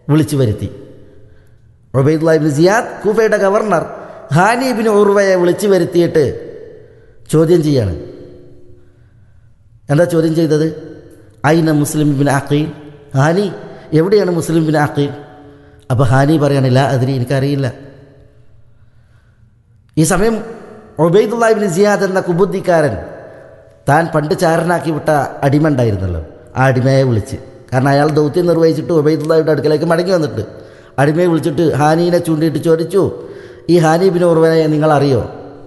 വിളിച്ചു വരുത്തി ഒബൈദുല്ലാഹിബിൻ സിയാദ് കൂഫയുടെ ഗവർണർ ഹാനിബിൻ ഉർവയെ വിളിച്ചു വരുത്തിയിട്ട് ചോദ്യം ചെയ്യാണ് എന്താ ചോദ്യം ചെയ്തത് ഐന മുസ്ലിം ബിൻ അഖീൽ ഹാനി എവിടെയാണ് മുസ്ലിം ബിൻ അഖീൽ അപ്പോൾ ഹാനി പറയണില്ല അതിന് എനിക്കറിയില്ല ഈ സമയം ഒബൈദുല്ലാഹിബിൻ സിയാദ് എന്ന കുബുദ്ധിക്കാരൻ താൻ പണ്ട് ചാരനാക്കി വിട്ട അടിമ ഉണ്ടായിരുന്നല്ലോ ആ അടിമയെ വിളിച്ച് കാരണം അയാൾ ദൗത്യം നിർവഹിച്ചിട്ട് ഒബൈദുല്ലാഹിയുടെ അടുക്കലേക്ക് മടങ്ങി വന്നിട്ട് അടിമയെ വിളിച്ചിട്ട് ഹാനീനെ ചൂണ്ടിയിട്ട് ചോദിച്ചു ഈ ഹാനി ബിൻ ഉർവനെ നിങ്ങൾ അറിയോ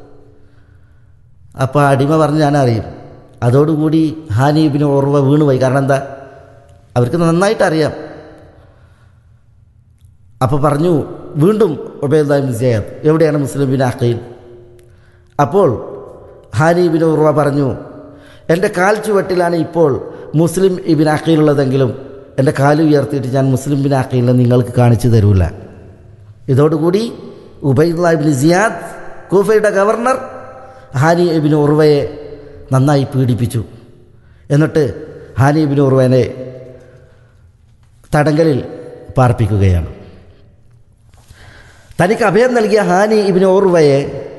അപ്പോൾ അടിമ പറഞ്ഞ് ഞാൻ അറിയും അതോടുകൂടി ഹാനി ബിൻ ഉർവ വീണുപോയി കാരണം എന്താ അവർക്ക് നന്നായിട്ട് അറിയാം അപ്പോൾ പറഞ്ഞു വീണ്ടും ഒബൈദുല്ലാഹിബിൻ സിയാദ് എവിടെയാണ് മുസ്ലിം ബിൻ അഖീൽ അപ്പോൾ ഹാനി ബിൻ ഉർവ പറഞ്ഞു എൻ്റെ കാൽ ചുവട്ടിലാണ് ഇപ്പോൾ മുസ്ലിം ഇബിൻ അഖീലുള്ളതെങ്കിലും എൻ്റെ കാല് ഉയർത്തിയിട്ട് ഞാൻ മുസ്ലിം ബിൻ അഖീലിനെ നിങ്ങൾക്ക് കാണിച്ചു തരൂല ഇതോടുകൂടി ഉബൈദുല്ലാഹിബിൻ സിയാദ് കൂഫയുടെ ഗവർണർ ഹാനി ഇബിൻ ഉർവയെ നന്നായി പീഡിപ്പിച്ചു എന്നിട്ട് ഹാനി ഇബിൻ ഉർവനെ തടങ്കലിൽ പാർപ്പിക്കുകയാണ് തനിക്ക് അഭയം നൽകിയ ഹാനി ഇബിൻ ഉർവയെ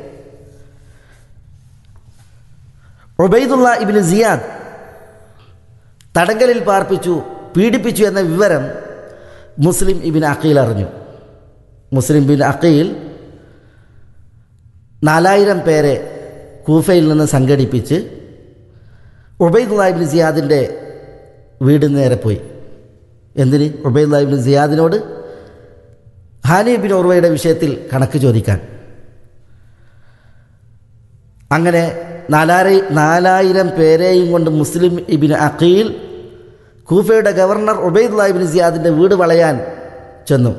ഒബൈദുള്ള ഇബിൻ സിയാദ് തടങ്കലിൽ പാർപ്പിച്ചു പീഡിപ്പിച്ചു എന്ന വിവരം മുസ്ലിം ഇബിൻ അഖീൽ അറിഞ്ഞു മുസ്ലിം ബിൻ അഖീൽ നാലായിരം പേരെ കൂഫയിൽ നിന്ന് സംഘടിപ്പിച്ച് ഉബൈദുള്ള ഇബിൻ സിയാദിൻ്റെ വീട് നേരെ പോയി എന്തിന് ഉബൈദുള്ള ഇബിൻ സിയാദിനോട് ഹാനി ബിൻ ഉർവയുടെ വിഷയത്തിൽ കണക്ക് ചോദിക്കാൻ അങ്ങനെ നാലായി നാലായിരം പേരെയും കൊണ്ട് മുസ്ലിം ഇബിൻ അഖീൽ കൂഫയുടെ ഗവർണർ ഉബൈദുള്ള ഇബിൻ സിയാദിൻ്റെ വീട് വളയാൻ ചെന്നു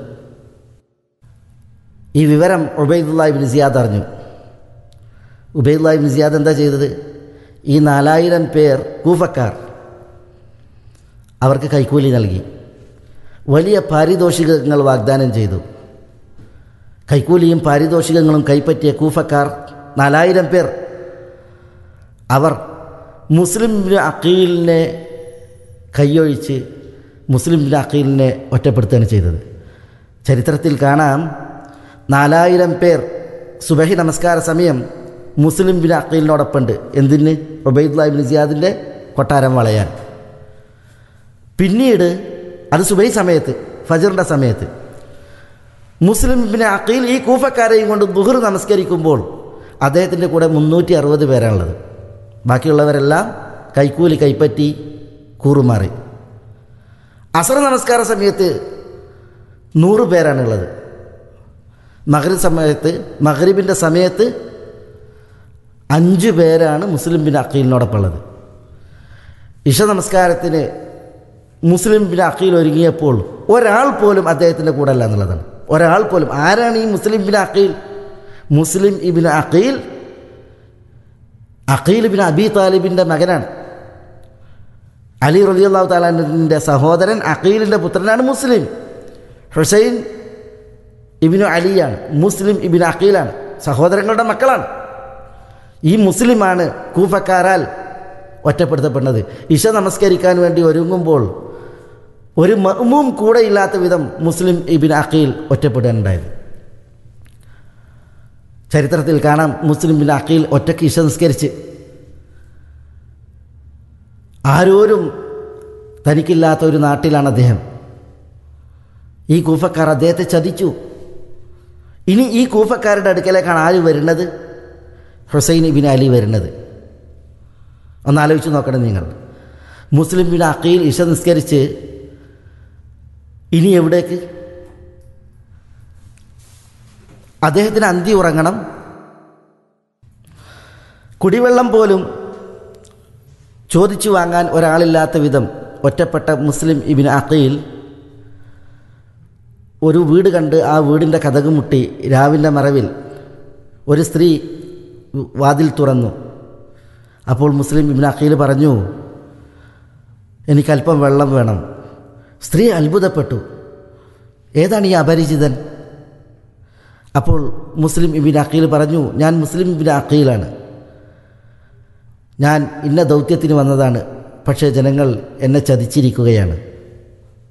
ഈ വിവരം ഉബൈദുള്ള ഇബിൻ സിയാദ് അറിഞ്ഞു ഉബൈദുള്ള ഇബിൻ സിയാദ് എന്താ ചെയ്തത് ഈ നാലായിരം പേർ കൂഫക്കാർ അവർക്ക് കൈക്കൂലി നൽകി വലിയ പാരിതോഷികങ്ങൾ വാഗ്ദാനം ചെയ്തു കൈക്കൂലിയും പാരിതോഷികങ്ങളും കൈപ്പറ്റിയ കൂഫക്കാർ നാലായിരം പേർ അവർ മുസ്ലിം അക്കീലിനെ കൈയൊഴിച്ച് മുസ്ലിം അക്കീലിനെ ഒറ്റപ്പെടുത്തുകയാണ് ചെയ്തത് ചരിത്രത്തിൽ കാണാം നാലായിരം പേർ സുബഹി നമസ്കാര സമയം മുസ്ലിം ബിൻ അക്കീലിനോടൊപ്പമുണ്ട് എന്തിന് ഒബൈദുല്ലാഹിബിൻ സിയാദിൻ്റെ കൊട്ടാരം വളയാൻ പിന്നീട് അത് സുബൈ സമയത്ത് ഫജറിൻ്റെ സമയത്ത് മുസ്ലിം ബിൻ അക്കീൽ ഈ കൂഫക്കാരെയും കൊണ്ട് ദുഹർ നമസ്കരിക്കുമ്പോൾ അദ്ദേഹത്തിൻ്റെ കൂടെ മുന്നൂറ്റി അറുപത് പേരാണുള്ളത് ബാക്കിയുള്ളവരെല്ലാം കൈക്കൂലി കൈപ്പറ്റി കൂറുമാറി അസർ നമസ്കാര സമയത്ത് നൂറ് പേരാണുള്ളത് മഹരിബ് സമയത്ത് മഹരിബിൻ്റെ സമയത്ത് അഞ്ച് പേരാണ് മുസ്ലിം ബിൻ അക്കീലിനോടൊപ്പം ഉള്ളത് ഇഷ നമസ്കാരത്തിന് മുസ്ലിം ബിൻ അക്കീൽ ഒരുങ്ങിയപ്പോൾ ഒരാൾ പോലും അദ്ദേഹത്തിൻ്റെ കൂടെ അല്ല എന്നുള്ളതാണ് ഒരാൾ പോലും ആരാണ് ഈ Muslim bin Aqil Muslim ibn Aqil Aqil bin Abi താലിബിൻ്റെ മകനാണ് അലി റലിയല്ലാഹു താലാൻ്റെ സഹോദരൻ അഖീലിൻ്റെ പുത്രനാണ് മുസ്ലിം ഹുസൈൻ ഇബിനു അലിയാണ് മുസ്ലിം ഇബിൻ അഖീലാണ് സഹോദരങ്ങളുടെ മക്കളാണ് ഈ മുസ്ലിമാണ് കൂഫക്കാരാൽ ഒറ്റപ്പെടുത്തപ്പെടുന്നത് ഇഷ നമസ്കരിക്കാൻ വേണ്ടി ഒരുങ്ങുമ്പോൾ ഒരു മഅ്മൂം കൂടെ ഇല്ലാത്ത വിധം മുസ്ലിം ഇബിൻ അഖീൽ ഒറ്റപ്പെടുകയുണ്ടായത് ചരിത്രത്തിൽ കാണാം മുസ്ലിം ബിൻ അഖീൽ ഒറ്റയ്ക്ക് ഇഷ നിസ്കരിച്ച് ആരോരും തനിക്കില്ലാത്ത ഒരു നാട്ടിലാണ് അദ്ദേഹം ഈ കൂഫക്കാർ അദ്ദേഹത്തെ ചതിച്ചു ഇനി ഈ കൂഫക്കാരുടെ അടുക്കലേക്കാണ് ആര് വരുന്നത് ഹുസൈൻ ബിൻ അലി വരുന്നത് ഒന്ന് ആലോചിച്ച് നോക്കണം നിങ്ങൾ മുസ്ലിം ബിൻ അഖീൽ ഇഷ നിസ്കരിച്ച് ഇനി എവിടേക്ക് അദ്ദേഹത്തിന് അന്തി ഉറങ്ങണം കുടിവെള്ളം പോലും ചോദിച്ചു വാങ്ങാൻ ഒരാളില്ലാത്ത വിധം ഒറ്റപ്പെട്ട മുസ്ലിം ഇബിൻ അഖീൽ ഒരു വീട് കണ്ട് ആ വീടിൻ്റെ കഥക് മുട്ടി രാവിൻ്റെ മറവിൽ ഒരു സ്ത്രീ വാതിൽ തുറന്നു അപ്പോൾ മുസ്ലിം ഇബിൻ അഖീൽ പറഞ്ഞു എനിക്കല്പം വെള്ളം വേണം സ്ത്രീ അത്ഭുതപ്പെട്ടു ഏതാണ് ഈ അപരിചിതൻ അപ്പോൾ മുസ്ലിം ഇബിൻ അഖീൽ പറഞ്ഞു ഞാൻ മുസ്ലിം ഇബിൻ അഖീലാണ് ഞാൻ ഇന്ന ദൗത്യത്തിന് വന്നതാണ് പക്ഷേ ജനങ്ങൾ എന്നെ ചതിച്ചിരിക്കുകയാണ്